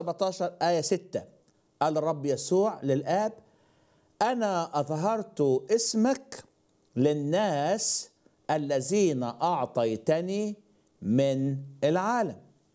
14 آية 6 قال الرب يسوع للآب أنا أظهرت اسمك للناس الذين أعطيتني من العالم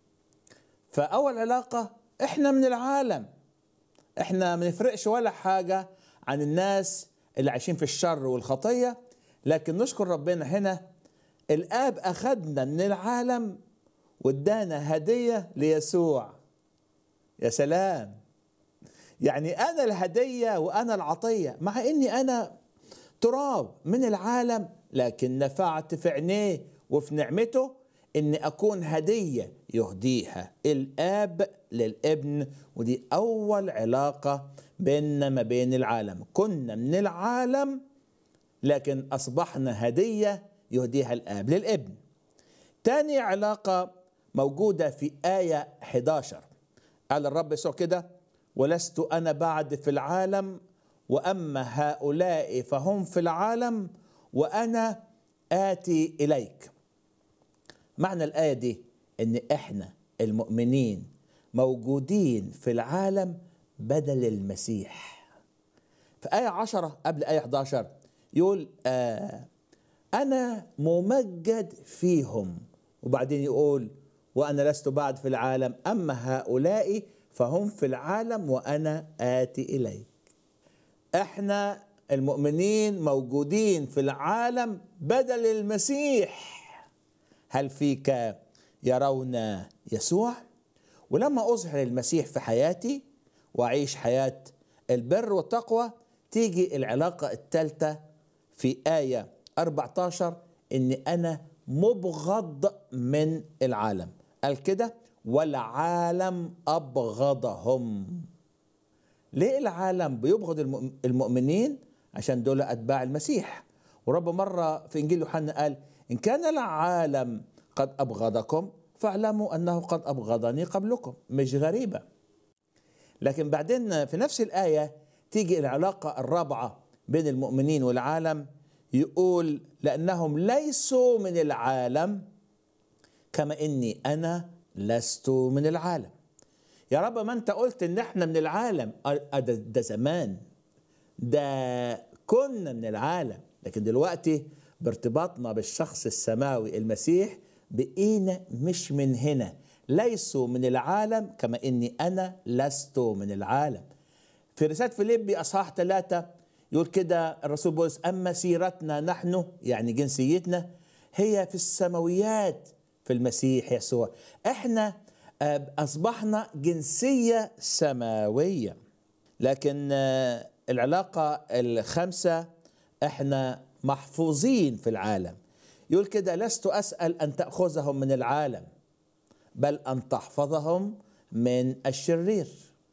فأول علاقة إحنا من العالم إحنا ما نفرقش ولا حاجة عن الناس اللي عايشين في الشر والخطية لكن نشكر ربنا هنا الآب أخذنا من العالم وادانا هدية ليسوع يا سلام يعني أنا الهدية وأنا العطية مع إني أنا تراب من العالم لكن نفعت في عينيه وفي نعمته إني أكون هدية يهديها الآب للابن ودي أول علاقة بيننا ما بين العالم كنا من العالم لكن أصبحنا هدية يهديها الآب للابن تاني علاقة موجودة في آية 11 قال الرب يسوع كده ولست أنا بعد في العالم وأما هؤلاء فهم في العالم وأنا آتي إليك معنى الآية دي إن إحنا المؤمنين موجودين في العالم بدل المسيح في آية عشرة قبل آية 11 يقول آه أنا ممجد فيهم وبعدين يقول وأنا لست بعد في العالم أما هؤلاء فهم في العالم وأنا آتي إليك إحنا المؤمنين موجودين في العالم بدل المسيح هل فيك يرون يسوع ولما أظهر المسيح في حياتي وأعيش حياة البر والتقوى تيجي العلاقة الثالثة في آية 14 إن أنا مبغض من العالم قال كده والعالم أبغضهم ليه العالم بيبغض المؤمنين عشان دول أتباع المسيح ورب مرة في إنجيل يوحنا قال إن كان العالم قد أبغضكم فاعلموا أنه قد أبغضني قبلكم مش غريبة لكن بعدين في نفس الآية تيجي العلاقة الرابعة بين المؤمنين والعالم يقول لأنهم ليسوا من العالم كما إني أنا لست من العالم يا رب ما أنت قلت إن إحنا من العالم ده, ده زمان ده كنا من العالم لكن دلوقتي بارتباطنا بالشخص السماوي المسيح بقينا مش من هنا ليسوا من العالم كما إني أنا لست من العالم في رسالة فيليبي أصحاح ثلاثة يقول كده الرسول بولس أما سيرتنا نحن يعني جنسيتنا هي في السماويات في المسيح يسوع احنا أصبحنا جنسية سماوية لكن العلاقة الخامسة احنا محفوظين في العالم يقول كده لست أسأل أن تأخذهم من العالم بل أن تحفظهم من الشرير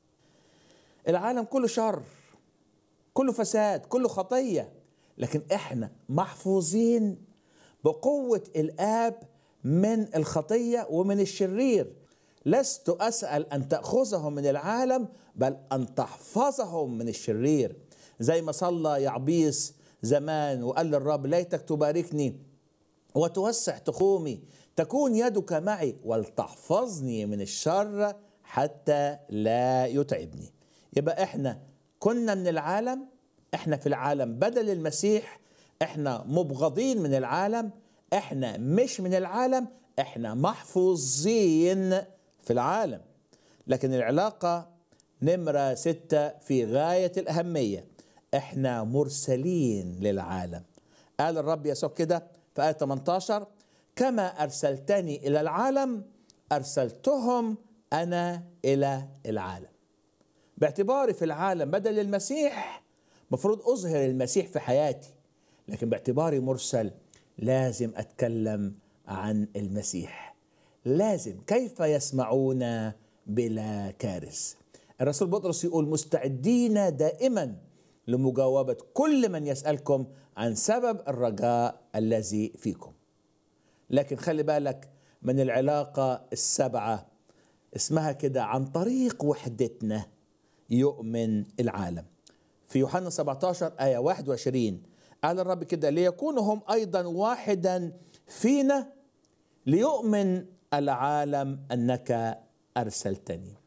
العالم كله شر كله فساد كله خطية لكن احنا محفوظين بقوة الآب من الخطية ومن الشرير لست أسأل أن تأخذهم من العالم بل أن تحفظهم من الشرير زي ما صلى يعبيس زمان وقال للرب ليتك تباركني وتوسع تخومي تكون يدك معي ولتحفظني من الشر حتى لا يتعبني يبقى احنا كنا من العالم احنا في العالم بدل المسيح احنا مبغضين من العالم احنا مش من العالم احنا محفوظين في العالم لكن العلاقة نمرة ستة في غاية الأهمية احنا مرسلين للعالم قال الرب يسوع كده في آية 18 كما أرسلتني إلى العالم أرسلتهم أنا إلى العالم باعتباري في العالم بدل المسيح مفروض أظهر المسيح في حياتي لكن باعتباري مرسل لازم أتكلم عن المسيح لازم كيف يسمعون بلا كارث الرسول بطرس يقول مستعدين دائما لمجاوبة كل من يسألكم عن سبب الرجاء الذي فيكم لكن خلي بالك من العلاقة السبعة اسمها كده عن طريق وحدتنا يؤمن العالم في يوحنا 17 آية 21 قال الرب كده ليكونوا هم أيضا واحدا فينا ليؤمن العالم أنك أرسلتني